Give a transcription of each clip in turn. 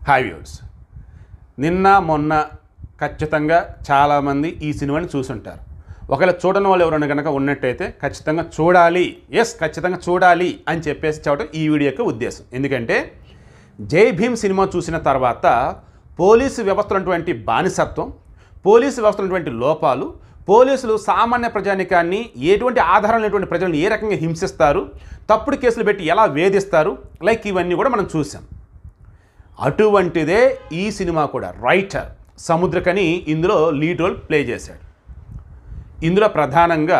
hi viewers నిన్న మొన్న ఖచ్చితంగా చాలామంది ఈ సినిమాని చూసుంటారు ఒకవేళ చూడని వాళ్ళు ఎవరైనా కనుక ఉన్నట్టయితే ఖచ్చితంగా చూడాలి ఎస్ ఖచ్చితంగా చూడాలి అని చెప్పేసి చెప్పడం ఈ వీడియో యొక్క ఉద్దేశం ఎందుకంటే జై భీమ్ సినిమా చూసిన తర్వాత పోలీసు వ్యవస్థ ఉన్నటువంటి బానిసత్వం పోలీసు వ్యవస్థ ఉన్నటువంటి లోపాలు పోలీసులు సామాన్య ప్రజానికాన్ని ఎటువంటి ఆధారం లేనటువంటి ప్రజలను ఏ రకంగా హింసిస్తారు తప్పుడు కేసులు పెట్టి ఎలా వేధిస్తారు లైక్ ఇవన్నీ కూడా మనం చూసాం అటువంటిదే ఈ సినిమా కూడా రైటర్ సముద్రకని ఇందులో లీడ్ రోల్ ప్లే చేశాడు ఇందులో ప్రధానంగా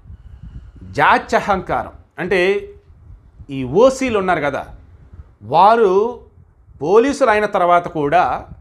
జాత్యహంకారం అంటే ఈ ఓసీలు ఉన్నారు కదా వారు పోలీసులు అయిన తర్వాత కూడా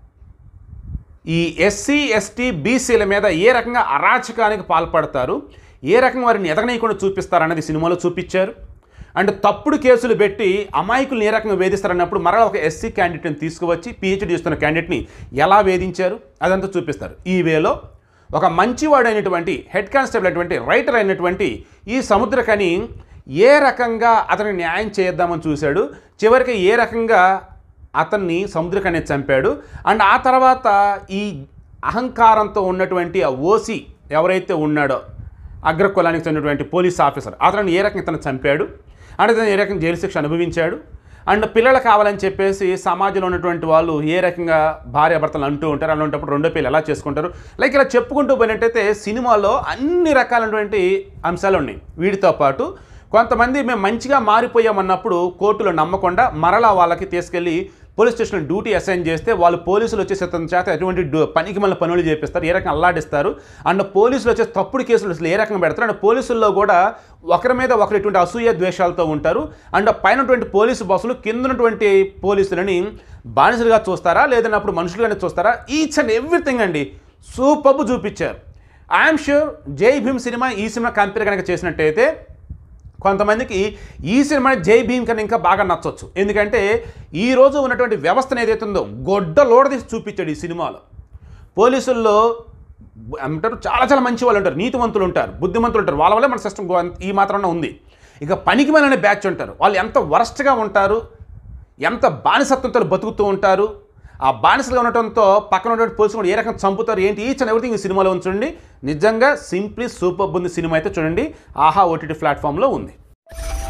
ఈ ఎస్సీ ఎస్టీ బీసీల మీద ఏ రకంగా అరాచకానికి పాల్పడతారు ఏ రకంగా వారిని ఎదగనీయకుండా చూపిస్తారు అన్నది సినిమాలో చూపించారు అండ్ తప్పుడు కేసులు పెట్టి అమాయకులను ఏ రకంగా వేధిస్తారన్నప్పుడు మరలా ఒక ఎస్సీ క్యాండిడేట్ని తీసుకువచ్చి పిహెచ్డీ చేస్తున్న క్యాండిడేట్ని ఎలా వేధించారు అదంతా చూపిస్తారు ఈ వేలో ఒక మంచివాడు అయినటువంటి హెడ్ కానిస్టేబుల్ అయినటువంటి రైటర్ అయినటువంటి ఈ సముద్రకని ఏ రకంగా అతనికి న్యాయం చేద్దామని చూశాడు చివరికి ఏ రకంగా అతన్ని సముద్రకనే చంపాడు అండ్ ఆ తర్వాత ఈ అహంకారంతో ఉన్నటువంటి ఆ ఓసి ఎవరైతే ఉన్నాడో అగ్రకులానికి చెందినటువంటి పోలీస్ ఆఫీసర్ అతను ఏ రకంగా ఇతను చంపాడు అండ్ అతను ఏ రకంగా జైలు శిక్ష అనుభవించాడు అండ్ పిల్లలు కావాలని చెప్పేసి సమాజంలో ఉన్నటువంటి వాళ్ళు ఏ రకంగా భార్యాభర్తలు అంటూ ఉంటారు అలాంటప్పుడు రెండో పిల్లలు ఎలా చేసుకుంటారు లైక్ ఇలా చెప్పుకుంటూ పోయినట్టయితే సినిమాలో అన్ని రకాలైనటువంటి అంశాలు ఉన్నాయి వీటితో పాటు కొంతమంది మేము మంచిగా మారిపోయామన్నప్పుడు కోర్టులో నమ్మకుండా మరలా వాళ్ళకి తీసుకెళ్ళి పోలీస్ స్టేషన్ డ్యూటీ అసైన్ చేస్తే వాళ్ళు పోలీసులు వచ్చేసి అతని చేత ఎటువంటి డు- పనికి మళ్ళీ పనులు చేపిస్తారు ఏ రకంగా అల్లాడిస్తారు అండ్ పోలీసులు వచ్చేసి తప్పుడు కేసులు అసలు ఏ రకంగా పెడతారు అండ్ పోలీసుల్లో కూడా ఒకరి మీద ఒకరు ఇటువంటి అసూయ ద్వేషాలతో ఉంటారు అండ్ పైన ఉన్నటువంటి పోలీసు బస్సులు కింద ఉన్నటువంటి పోలీసులని బానిసలుగా చూస్తారా లేదన్నప్పుడు మనుషులుగానే చూస్తారా ఈచ్ అండ్ ఎవ్రీథింగ్ అండి సూపర్ చూపించారు I'm sure Jai Bhim cinema ఈ సినిమా కంపేర్ కనుక చేసినట్టయితే కొంతమందికి ఈ సినిమాని జై భీమ్ కన్నా ఇంకా బాగా నచ్చొచ్చు ఎందుకంటే ఈ రోజు ఉన్నటువంటి వ్యవస్థను ఏదైతే ఉందో గొడ్డ లోడ తీసి చూపించాడు ఈ సినిమాలో పోలీసుల్లో అంటారు చాలా చాలా మంచి వాళ్ళు ఉంటారు నీతివంతులు ఉంటారు బుద్ధిమంతులు ఉంటారు వాళ్ళ వల్లే మన సిస్టమ్ ఈ మాత్రాన ఉంది ఇక పనికి మన బ్యాచ్ ఉంటారు వాళ్ళు ఎంత వరస్ట్గా ఉంటారు ఎంత బానిసత్వంతో బతుకుతూ ఉంటారు ఆ బానిసలుగా ఉండటంతో పక్కన ఉన్నటువంటి పోలీసులు కూడా ఏ రకంగా చంపుతారు ఏంటి ఈచ్ అండ్ ఎవ్రీథింగ్ ఈ సినిమాలో ఉంచండి నిజంగా సింప్లీ సూపర్ ఉంది సినిమా అయితే చూడండి ఆహా ఓటీటీ ప్లాట్ఫామ్లో ఉంది